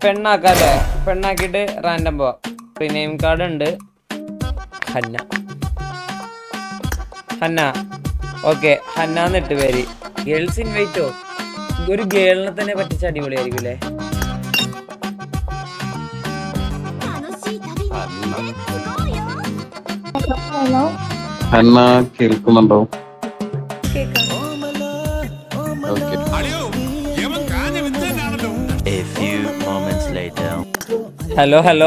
പെണ്ണാക്കാല്ലേ പെണ്ണാക്കിയിട്ട് റാൻഡം പോവാം പ്രീനെയിം കാർഡ് ഉണ്ട് ഹന്ന ഹന്ന ഓക്കെ ഹന്ന എന്നിട്ട് പേര് ഗേൾസ് ഇൻവൈറ്റോ ഒരു ഗേളിനെ തന്നെ പറ്റിച്ച അടിപൊളിയായിരിക്കും അല്ലേ ഹലോ ഹന്ന കേൾക്കുന്നുണ്ടോ okay A few moments later. Hello hello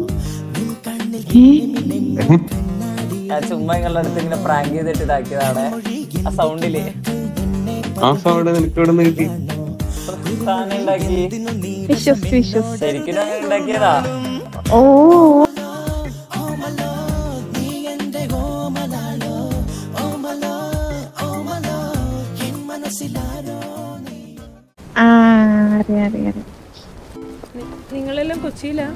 ഞാൻ ചുമ്മാ നിങ്ങളുടെ അടുത്ത് ഇങ്ങനെ പ്രാങ്ക് ചെയ്തിട്ട് ഇതാക്കിയതാണ് ആ സൗണ്ടില് ആ സൗണ്ട് നിനക്ക് ഇവിടെ നിന്ന് കിട്ടി സാധനം ഉണ്ടാക്കി വിശ്വസ് വിശ്വസ് ശരിക്കും ഞാൻ ഉണ്ടാക്കിയതാ ഓ ആ അറിയാം അറിയാം അറിയാം നിങ്ങളെല്ലാം കൊച്ചിയിലാ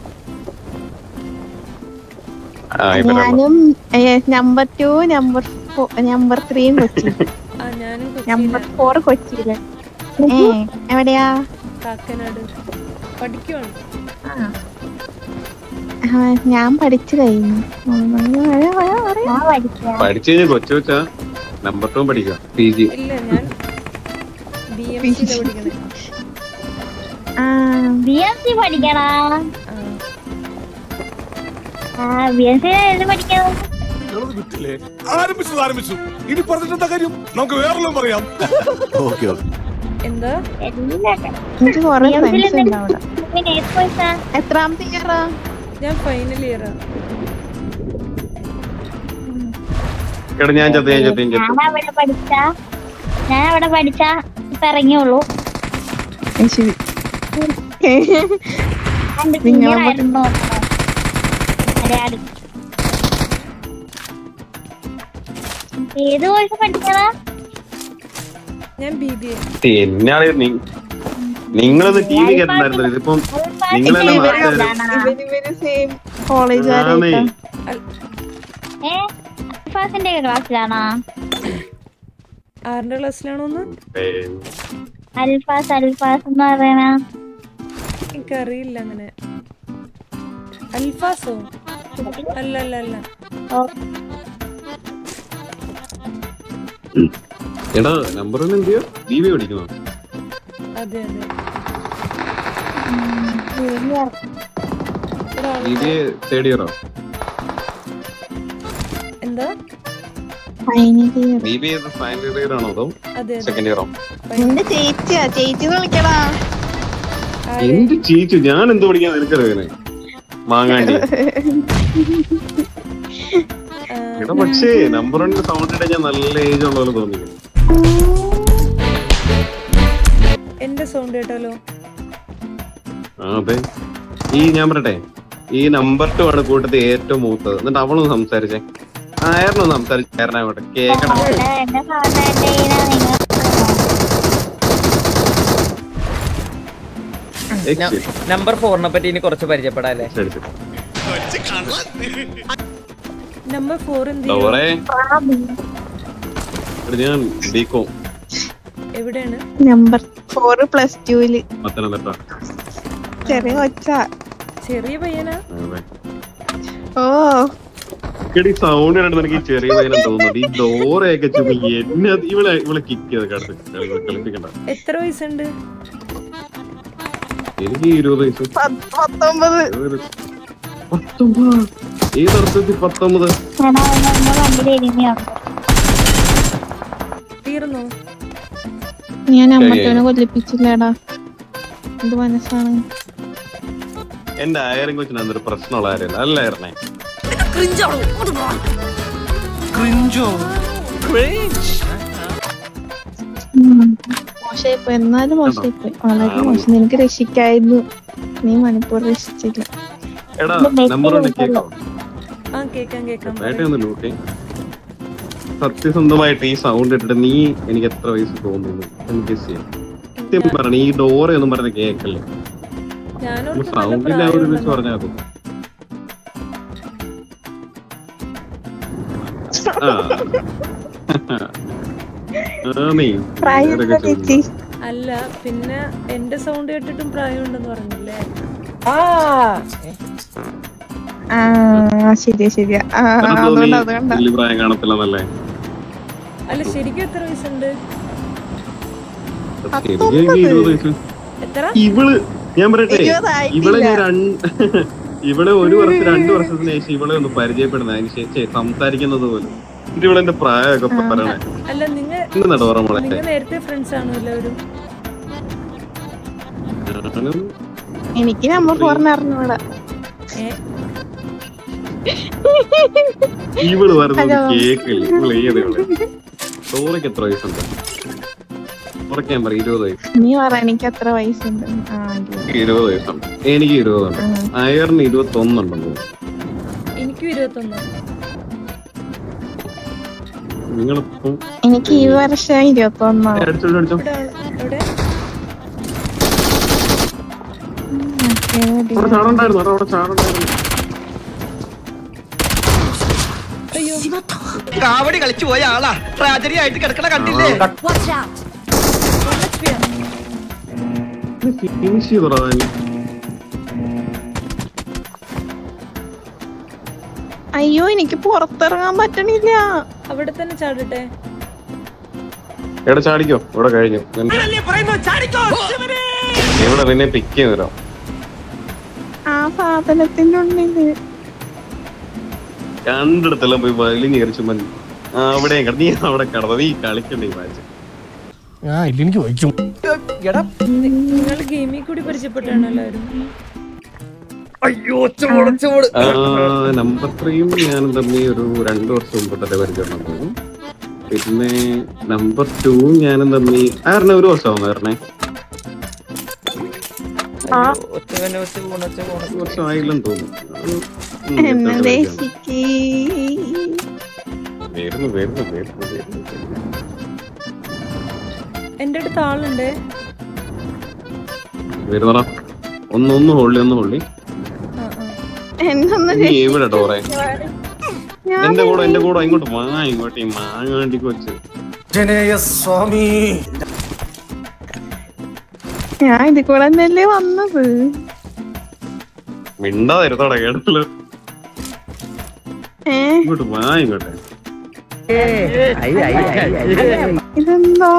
ആ ഇവരുള്ള ഞാനും നമ്പർ ടു നമ്പർ നമ്പർ ത്രീയും കൊച്ചി ആ ഞാനും നമ്പർ കൊച്ചിയിലാ ഫോർ കൊച്ചിയില് ഏ എവിടെയാ കാക്കനാട് പഠിക്കുവാണ് ആ. ആ, ഞാൻ പഠിച്ചു കഴിഞ്ഞു പഠിച്ചു കഴിഞ്ഞാൽ കൊച്ചു വെച്ചാ നമ്പർ ടു പഠിക്കാം പി ജി ഇല്ല ഞാൻ ബി എം സിയിലാ പഠിക്കണേ ബി എം സി പഠിക്കണാ ആ ആ ബി എം സി പഠിക്കണം വിട്ടില്ലേ ആരംഭിച്ചത് ആരംഭിച്ചു ഇനി പറഞ്ഞിട്ടെന്താ കാര്യം നമുക്ക് വേറെല്ലാം പറയാം Okay, okay. എന്താ എനിക്ക് കൊറേ ഫ്രണ്ട്സ് ഉണ്ട് അവിടെ പിന്നെ ഏത് കോഴ്സാ എത്രാമത്തെ ഇയറാ ഞാൻ ഫൈനൽ ഇയറാ എടാ ഞാൻ ചത്തു ഞാൻ ചത്തു ഞാൻ ചത്തു ഞാൻ അവിടെ പഠിച്ച ഞാൻ അവിടെ പഠിച്ച ഇപ്പൊ ഇറങ്ങിയുള്ളൂ ശരി എന്റെ നിങ്ങളെ സീനിയറായിരുന്നു മലയാളി ഏത് കോഴ്സ് പഠിച്ചതാ ഞാൻ ബി ബി എ പിന്നാണ് നിങ്ങളത് ടി വി കേട്ടിട്ടുണ്ടായിരുന്നു ഇതിപ്പം നിങ്ങളെല്ലാം ഇവര് ഇവര് സെയിം കോളേജ് ആണേ ഏ ഫാസിന്റെ ക്ലാസ്സിലാണോ ആറിന്റെ ക്ലാസ്സിലാണോന്ന് ഏയ്. അൽഫാസ് അൽഫാസ് എന്ന് പറയണ എനിക്കറിയില്ല അങ്ങനെ അൽഫാസോ അല്ല അല്ല അല്ല ഓ, എടാ നമ്പർ ഒന്ന് എന്ത് ചെയ്യോ ടി വി പഠിക്കണോ അതെ അതെ junior. ഇവിടെ ടി വി തേർഡ് ഇയറോ എന്താ final year B B final year ആണോ അതോ അതെ അതെ സെക്കൻഡ് ഇയറോ എന്റെ ചേച്ചിയാ ചേച്ചി വിളിക്കടാ ആര്? എന്ത് ചീച്ചു ഞാൻ എന്ത് പഠിക്കാൻ നിനക്കറിയാനെ മാങ്ങാണ്ടി ആ, എടാ പക്ഷേ നമ്പർ വണ്ണിന്റെ സൗണ്ട് ഇടാൻ ഞാൻ നല്ല ഏജ് ഉള്ള പോലെ തോന്നി എന്റെ സൗണ്ട് കേട്ടാലോ ആ അതെ ഈ ഞാൻ പറയട്ടെ ഈ നമ്പർ ടു ആണ് കൂട്ടത്തിൽ ഏറ്റവും മൂത്തത് എന്നിട്ട് അവളൊന്ന് സംസാരിച്ചേ ആയിരുന്നു സംസാരിച്ചു കേരളാവട്ടെ കേക്കണം ഇവിടെ എന്റെ sound കേട്ട് കഴിഞ്ഞാ നിങ്ങൾ Exit. നമ്പർ ഫോറിനെ പറ്റി ഇനി കുറച്ച് പരിചയപ്പെടാം അല്ലേ ശരി, ശരി. നമ്പർ ഫോർ എന്ത് ചെയ്യും? ഡോറേ എടാ, ഞാൻ ബികോം എവിടെയാണ് നമ്പർ ഫോർ പ്ലസ് ടുവില് പത്തനംതിട്ട ചെറിയ കൊച്ച ചെറിയ പയ്യനാ അതെ. ഓ എടി സൗണ്ട് കണ്ടിട്ട് എനിക്ക് ഈ ചെറിയ പയ്യനെ തോന്നുന്നത് ഈ ഡോറയൊക്കെ ചുമ്മാ എന്നെ അത് ഇവളെ ഇവളെ കിക്ക് ചെയ്ത് കടത്ത് കളി- കളിപ്പിക്കണ്ട എത്ര വയസ്സുണ്ട് എനിക്ക് ഇരുപത് വയസ്സ് പത്ത് പത്തൊമ്പത് ഒരു- പത്തൊമ്പത് ഏതർത്ഥത്തിൽ പത്തൊമ്പത് ചേട്ടാ എന്റെ വണ്ടിയിൽ എരുമയുണ്ട് തീർന്നോ ഞാൻ അമ്മത്തോനെ കൊല്ലിപ്പിച്ചില്ലടാ എന്ത് മനസ്സാണ് എന്റെ അയറിംഗ് കൊച്ചിന് അന്നൊരു പ്രശ്നമുള്ള കാര്യമല്ല അല്ലായിരുന്നേ മോശമായിപ്പോയി എന്നാലും മോശമായിപ്പോയി വളരെ മോശം നിനക്ക് രക്ഷിക്കായിരുന്നു നീ മണിപ്പൂർ രക്ഷിച്ചില്ല എടാ ഇത് മെസ്സി നമ്പർ ഒന്ന് വിളിച്ചല്ലോ. കേക്കോ ആ കേക്കാം കേക്കാം വേട്ടയൊന്ന് ലൂട്ടി സത്യസന്ധമായിട്ട് ഈ സൗണ്ട് ഇട്ടിട്ട് നീ എനിക്ക് എത്ര വയസ്സ് തോന്നുന്നു എനിക്ക് ചെയ്യാം സത്യം പറഞ്ഞ ഈ ഡോറ ഒന്നും പറഞ്ഞ കേക്കല്ലേ ഞാനോർത്ത് നല്ല സൗണ്ടിന്റെ ആ ഒരു വെച്ച് പ്രായമുണ്ടെന്ന്. പറഞ്ഞാൽ മതി ആ ആ, നീ പ്രായമുണ്ടോ ഇതൊക്കെ ചേച്ചി ചോദിക്കുന്നു. അല്ല പിന്നെ എന്റെ സൗണ്ട് കേട്ടിട്ടും പ്രായമുണ്ടെന്ന് പറഞ്ഞില്ലേ ആ ആ ശരിയാ ശരിയാ ആ അതുകൊണ്ട് അതുകൊണ്ടാ വലിയ പ്രായം കാണത്തില്ലെന്നല്ലേ അല്ല ശരിക്കും എത്ര വയസ്സുണ്ട് ശരിക്കും എനിക്ക് ഇരുപത് വയസ്സ് എത്ര ഇവള് ഞാൻ പറയട്ടെ ഇരുപതായിട്ടില്ല. ഇവളെ ഞാൻ രണ്ട് ഇവളെ ഒരു വർഷം രണ്ടു വർഷത്തിന് ശേഷം ഇവളെ ഒന്ന് പരിചയപ്പെടുന്നത് അതിന് ശേഷം സംസാരിക്കുന്നത് പോലും ഇത് ഇവളെന്റെ പ്രായമൊക്കെ പറയണേ അല്ല നിങ്ങ ഇന്ന് നടവറ മോളെ നിങ്ങ നേരത്തെ ഫ്രണ്ട്സ് ആണോ എല്ലാവരും ഞാനും എനിക്ക് നമ്പർ ഫോറിന് അറിഞ്ഞൂടാ ഏ ഇവള് വരുന്നത് ഹലോ. കേക്കില്ല ഇവള് ഏത് ഇവള് സോറയ്ക്ക് എത്ര വയസ്സുണ്ട് ഉറക്കാൻ പറ ഇരുപത് വയസ്സ് നീ പറ എനിക്ക് എത്ര വയസ്സുണ്ട് ആ ഇരുപത്. എനിക്ക് ഇരുപത് വയസ്സുണ്ട് എനിക്ക് ഇരുപതുണ്ട് ആ. അയറിന് ഇരുപത്തി ഒന്നുണ്ടെന്ന് എനിക്കും ഇരുപത്തൊന്ന് നിങ്ങളിപ്പം എനിക്ക് ഈ വർഷം ഇരുപത്തി ഒന്നാവും അടിച്ചോ അടിച്ചോ ഇവിടെ ആള്- എവിടെ അവിടെ ചാടുണ്ടായിരുന്നു അവിടെ അവിടെ ചാടുണ്ടായിരുന്നു അയ്യോ കാവടി കളിച്ചു പോയ ആളാ ട്രാജഡി ആയിട്ട് കിടക്കണ കണ്ടില്ലേ ഫിനിഷ് ചെയ്തോടാ നീ. അയ്യോ എനിക്ക് പുറത്തിറങ്ങാൻ പറ്റണില്ല അവിടെ തന്നെ ചാടട്ടെ എവിടെ ചാടിക്കോ ഇവിടെ കഴിഞ്ഞു ഇവിടെ നിന്നെ പിക്ക് ചെയ്ത് തരാം ആ സാധനത്തിന്റെ ഉള്ളില് രണ്ടിടത്തെല്ലാം പോയി വലിഞ്ഞ് കയറിച്ചു മതി ആ അവിടെയും കിട നീ അവിടെ കിടന്നു നീ കളിക്കണ്ടേ ഈ മാച്ച് നിങ്ങൾ ഗെയിമിൽ കൂടി പരിചയപ്പെട്ടാണ് എല്ലാവരും നമ്പർ ത്രീയും ഞാനും തമ്മിൽ ഒരു രണ്ടു വർഷം മുമ്പ് തന്നെ പരിചയം തോന്നും പിന്നെ നമ്പർ ടൂവും ഞാനും തമ്മിൽ ആറിനെ ഒരു വർഷമാവുന്നു ആറിനെ ഒറ്റവനെ ഒറ്റ പോണ ഒറ്റ പോണ ഒരു വർഷം ആയില്ലെന്ന് തോന്നുന്നു അത് ഉം, എന്നെ എത്ര പരിചയം? ദേശിക്ക് വരുന്നു വരുന്നു വരുന്നു വരുന്നു എന്റെ അടുത്ത് ആളുണ്ടേ വരുന്നടാ ഒന്ന് ഒന്ന് ഹോള്ളി ഒന്ന് ഹോള്ളി ആ ആ എന്നൊന്ന് നീ എവിടെ ഡോറെ ഞാൻ എന്റെ കൂടെ എന്റെ കൂടെ ഇങ്ങോട്ട് വാ ഇങ്ങോട്ട് ഈ മാങ്ങാണ്ടി കൊച്ച് ഞാൻ ഇത് കൂടെ തന്നെയല്ലേ വന്നത് മിണ്ടാതിരുത്തോടെ കേട്ടല്ലോ ഏ ഇങ്ങോട്ട് വാ ഇങ്ങോട്ട് ഇതെന്താ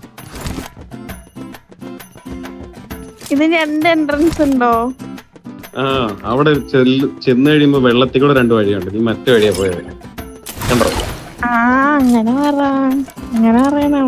ഇത് രണ്ട് എൻട്രൻസ് ഉണ്ടോ ആ അവിടെ ചെല്ല് ചെന്ന് കഴിയുമ്പോ വെള്ളത്തിൽ കൂടെ രണ്ട് വഴിയുണ്ട് നീ മറ്റേ വഴിയാ പോയത് കണ്ടോ ആ അങ്ങനെ പറ അങ്ങനെ പറയണം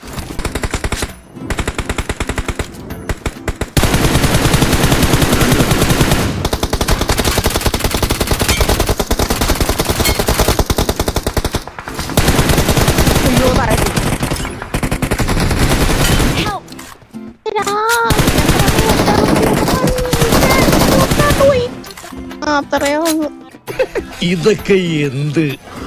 ആ, അത്രയേ ഉള്ളൂ ഇതൊക്കെ എന്ത്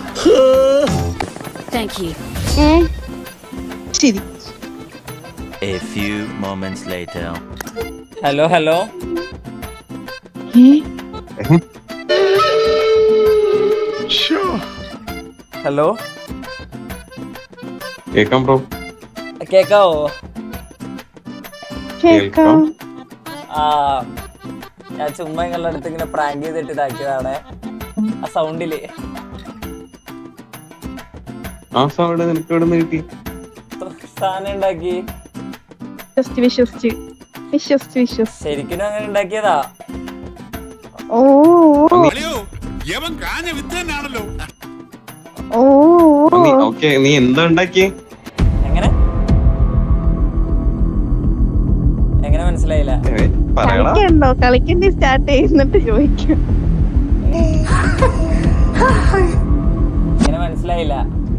ഏ ശരി A few moments later. Hello hello ഏ ഹലോ കേക്കാം ബ്രോ കേക്കാവോ കേക്കാം ആ ഞാൻ ചുമ്മാ നിങ്ങളുടെ അടുത്ത് ഇങ്ങനെ പ്രാങ്ക് ചെയ്തിട്ട് ഇതാക്കിയതാണ് ആ സൗണ്ടില് ആ സൗണ്ട് നിനക്ക് ഇവിടെ നിന്ന് കിട്ടി സാധനം ഉണ്ടാക്കി വിശ്വസിച്ച് വിശ്വസിച്ച് വിശ്വസിച്ച് വിശ്വസിച്ച് ശരിക്കും അങ്ങനെ ഉണ്ടാക്കിയതാ ഓ അളിയോ യവൻ കാഞ്ഞ വിത്ത് തന്നെയാണല്ലോ ഓ നീ ഓക്കെ നീ എന്താ ഉണ്ടാക്കിയേ എങ്ങനെ എങ്ങനെ മനസ്സിലായില്ല ഏ, പറയടാ കളിക്കണ്ടോ കളിക്കണ്ടി സ്റ്റാർട്ട് ചെയ്യുന്നിട്ട് ചോദിക്കാം എങ്ങനെ മനസ്സിലായില്ല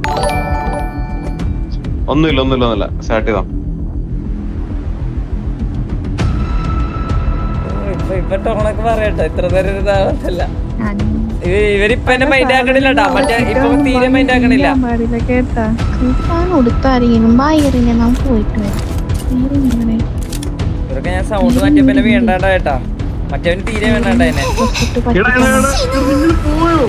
ഒന്നുമില്ല ഒന്നുമില്ല ഒന്നുമില്ല സ്റ്റാർട്ട് ചെയ്താ ഓ, ഇപ്പൊ ഇപ്പൊ ടോണൊക്കെ പറയട്ടോ ഇത്ര നേരം ഒരു ഇതാവത്തില്ല ഞാൻ ഇവ- ഇവരിപ്പൊ എന്നെ മൈൻഡ് ആക്കണില്ലട്ടാ മറ്റേ ഇപ്പൊ തീരെ മൈൻഡ് ആക്കണില്ല പാടില്ല കേട്ടാ ഞാൻ കൊടുത്താരെങ്കിലും ബായിറിനെ നാം പോയിട്ട് വരാം വേറെ ഇങ്ങനെ ഇവരൊക്കെ ഞാൻ സൗണ്ട് മാറ്റിയപ്പോ എന്നെ വേണ്ടാണ്ട കേട്ടാ മറ്റവന് തീരെ വേണ്ടാണ്ട എന്നെ കുറച്ചിട്ട് എടാ, എടാ, എടാ, നിങ്ങൾ പോയോ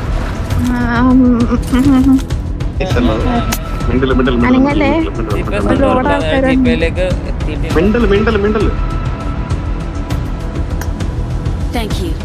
മിണ്ടല് മിണ്ടല് മിണ്ടല് അനങ്ങല്ലേ? മിണ്ടല് ഇപ്പൊ മിണ്ടല് ഒരുപാട് ആൾക്കാരുണ്ട്. ടിപ്പയിലേക്ക് എത്തിയിട്ടില്ല മിണ്ടല് മിണ്ടല് മിണ്ടല് Thank you.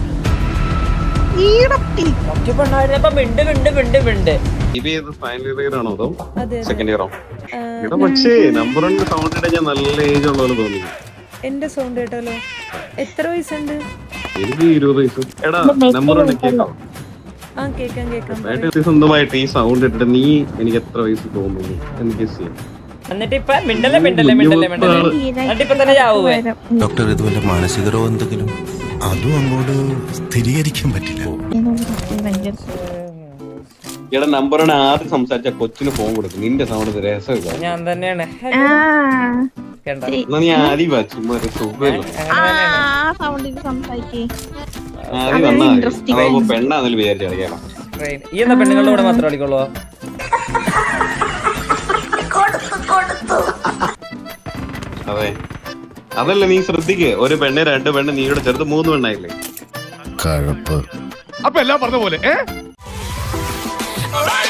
ഒറ്റ പെണ്ണായിരുന്നപ്പോ മിണ്ട് മിണ്ട് മിണ്ട് മിണ്ട് ഇപ്പൊ ഇത് ഫൈനൽ ഇയർ ആണോ അതോ അതെ അതെ സെക്കൻഡ് ഇയറോ ആ, എടാ പക്ഷേ നമ്പർ വണ്ണിന്റെ സൗണ്ട് ഇടാൻ ഞാൻ നല്ല ഏജ് ഉള്ള പോലെ തോന്നി എന്റെ സൗണ്ട് കേട്ടല്ലോ എത്ര വയസ്സുണ്ട് എനിക്ക് ഇരുപത് വയസ്സ് എടാ നമ്പർ വൺ കേൾക്കാം ആ കേക്കാം കേക്കാം ഏട്ടാ സ്വന്തമായിട്ട് ഈ സൗണ്ട് ഇട്ടിട്ട് നീ എനിക്ക് എത്ര വയസ്സ് തോന്നുന്നു എനിക്ക് ചെയ്യാം എന്നിട്ട് ഇപ്പൊ മിണ്ടല്ലേ മിണ്ടല്ലേ മിണ്ടല്ലേ മിണ്ടല്ലേ എന്നിട്ട് ഇപ്പൊ തന്നെ ചാവുവേ ഡോക്ടർ ഇത് വല്ല മാനസിക രോഗം എന്തെങ്കിലും അതും അങ്ങോട്ട് സ്ഥിരീകരിക്കാൻ പറ്റില്ല എടാ നമ്പർ വൺ ആദ്യം സംസാരിച്ച കൊച്ചിന് ഫോൺ കൊടുക്കും നിന്റെ സൗണ്ട് രസമില്ല ഞാൻ തന്നെയാണ് ആ കേണ്ട എന്നാ നീ ആദ്യം വാ ചുമ്മാ ഒരു സുഖമില്ല ആ സൗണ്ടിൽ സംസാരിക്കേ ആദ്യം അതൊരു വന്നാ interesting അതാവുമ്പോ പെണ്ണാന്നല്ല വിചാരിച്ചു കളിക്കണം ട്രെയിൻ ഈ എന്താ പെണ്ണുങ്ങളുടെ കൂടെ മാത്രം കളിക്കുള്ളൂ അതെ അതല്ല നീ ശ്രദ്ധിക്ക് ഒരു പെണ്ണ് രണ്ട് പെണ്ണ് നീയുടെ ചെറുത് മൂന്ന് പെണ്ണായില്ലേ കഴപ്പ് അപ്പൊ എല്ലാം പറഞ്ഞ പോലെ ഏ